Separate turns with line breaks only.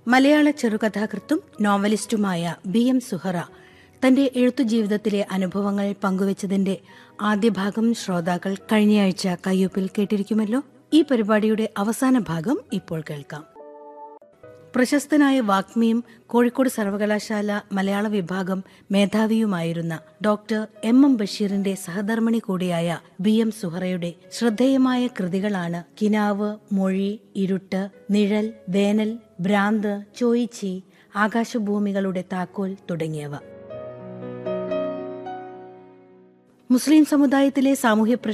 മലയാള ചെറുകഥാകൃത്തും നോവലിസ്റ്റുമായ ബി എം സുഹറ തന്റെ എഴുത്തു ജീവിതത്തിലെ അനുഭവങ്ങൾ പങ്കുവച്ചതിന്റെ ആദ്യ ഭാഗം ശ്രോതാക്കൾ കഴിഞ്ഞയാഴ്ച കയ്യൊപ്പിൽ കേട്ടിരിക്കുമല്ലോ ഈ പരിപാടിയുടെ അവസാന ഭാഗം ഇപ്പോൾ കേൾക്കാം പ്രശസ്തനായ വാഗ്മിയും കോഴിക്കോട് സർവകലാശാല മലയാള വിഭാഗം മേധാവിയുമായിരുന്ന ഡോക്ടർ എം എം ബഷീറിന്റെ സഹധർമ്മിണി കൂടിയായ ബി എം സുഹറയുടെ ശ്രദ്ധേയമായ കൃതികളാണ് കിനാവ് മൊഴി ഇരുട്ട് നിഴൽ വേനൽ ഭ്രാന്ത് ചോയിച്ചി ആകാശഭൂമികളുടെ താക്കോൽ തുടങ്ങിയവ മുസ്ലിം സമുദായത്തിലെ സാമൂഹ്യ